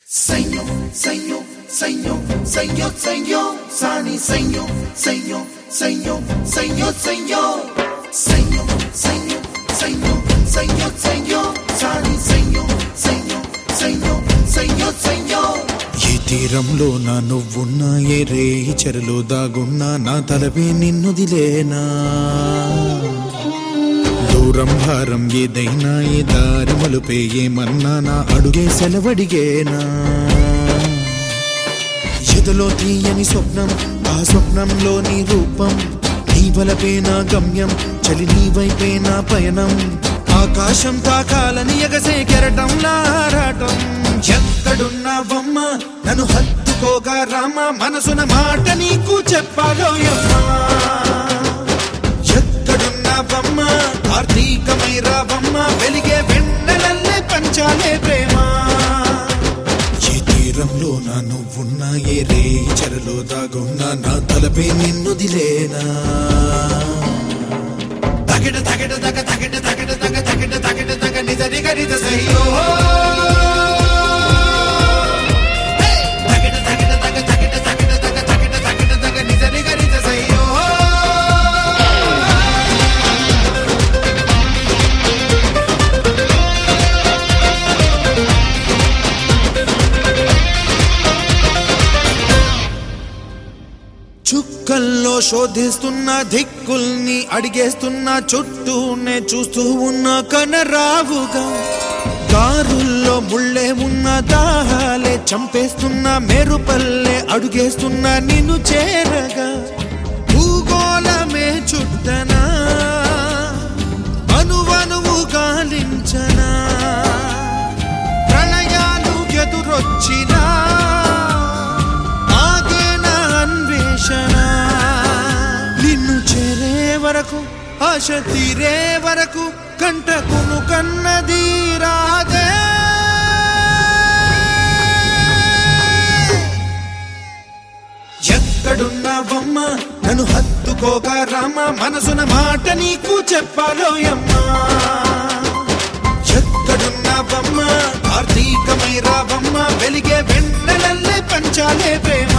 Senhor, Senhor, Senhor, Senhor, Senhor, Sani, Senhor, Senhor, Senhor, Senhor, Senhor, Senhor, Senhor, Senhor, Senhor, Senhor, Sani, Senhor, Senhor, Senhor, Senhor, Senhor. ఈ తీరంలో నా నువ్వున్నా ఏ రేయి చెరలో దాగున్నా నా తలపే నిన్నుదిలేనా దూరం భారం ఏదైనా ఏ దారి మలుపే ఏమన్నా నా అడుగే సెలవడిగేనా ఎదలో తీయని స్వప్నం ఆ స్వప్నంలో నీ రూపం నీ వలపే నా గమ్యం చలి నీ వైపే నా పయనం ఆకాశం తాకాలని ఎగసే కెరటం లారాటం ఎక్కడున్నావమ్మ నన్ను హత్తుకోగా రామ మనసున మాట నీకు చెప్పాలో యమ్మా ఎక్కడున్నావమ్మ కార్తీకమై రావమ్మ వెలిగే వెన్నెలల్లే పంచాలే ప్రేమ ఏ తీరంలో నా నువ్వున్నా ఏ రే చెరలో దాగున్నా నా తలపై నిన్నుదిలేనా తగిట తగిట తగ తగిట తగిట తగ తగిట తగిట తగ నిజ నిగ నిజ సయ్యో తగిట తగిట తగ తగిట తగిట తగ తగిట తగిట తగ నిజ నిగ నిజ సయ్యో చుక్కల్లో శోధిస్తున్న దిక్కుల్ని అడిగేస్తున్న చుట్టూనే చూస్తూ ఉన్న కనరావుగా దారుల్లో ముళ్ళే ఉన్న దాహాలే చంపేస్తున్న మెరుపల్లే అడుగేస్తున్న నిన్ను చేరగా భూగోళమే చుట్టనా అనువనువు గాలించనా ప్రళయాలు ఎదురొచ్చినా ఆగేనా అన్వేషణ నిన్ను చేరే వరకు ఆశ తీరే వరకు కంటకును కన్నది రాదే ఎక్కడున్నావమ్మ నన్ను హత్తుకోగా రామ మనసున మాట నీకు చెప్పాలో అమ్మా ఎక్కడున్నావమ్మ కార్తీకమై రావమ్మ వెలిగే వెన్నెలల్లే పంచాలే ప్రేమ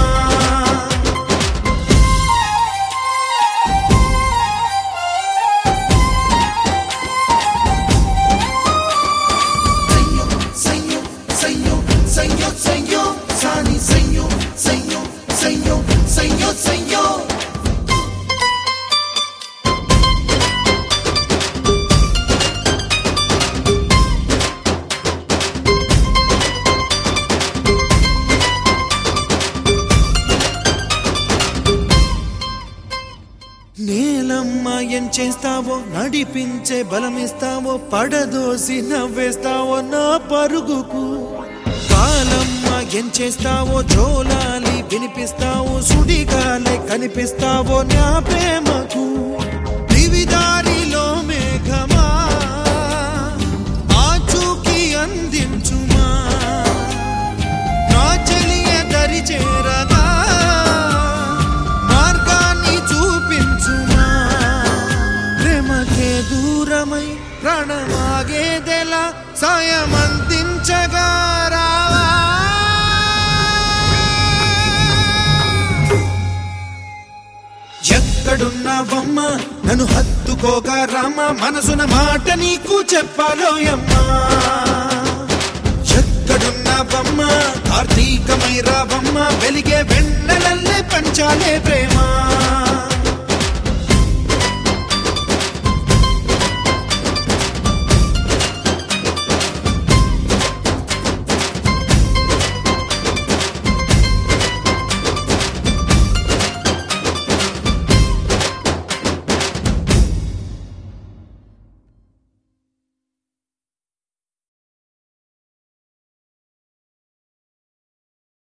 Senhor, Senhor, Senhor, Senhor, Senhor, Sani, Senhor, Senhor, Senhor, Senhor, Senhor. నేలమ్మ ఏం చేస్తావో నడిపించే బలమిస్తావో పడదోసి నవ్వేస్తావో నా పరుగుకు కాలమ్మ ఏం చేస్తావో జోలాలి వినిపిస్తావో సుడిగాలే కనిపిస్తావో నా ప్రేమకు దివిదారిలో మేఘమా ఆచూకి అందించుమా నా చెలియ దరి చేరగా మార్గాన్ని చూపించుమా ప్రేమకే దూరమై ప్రాణమాగేదెలా సాయం అందించగా రావా ఎక్కడున్నావమ్మ నన్ను హత్తుకోగా రామ మనసున మాట నీకు చెప్పాలో అమ్మా ఎక్కడున్నావమ్మ కార్తీకమై రావమ్మ వెలిగే వెన్నెలల్లే పంచాలే ప్రేమ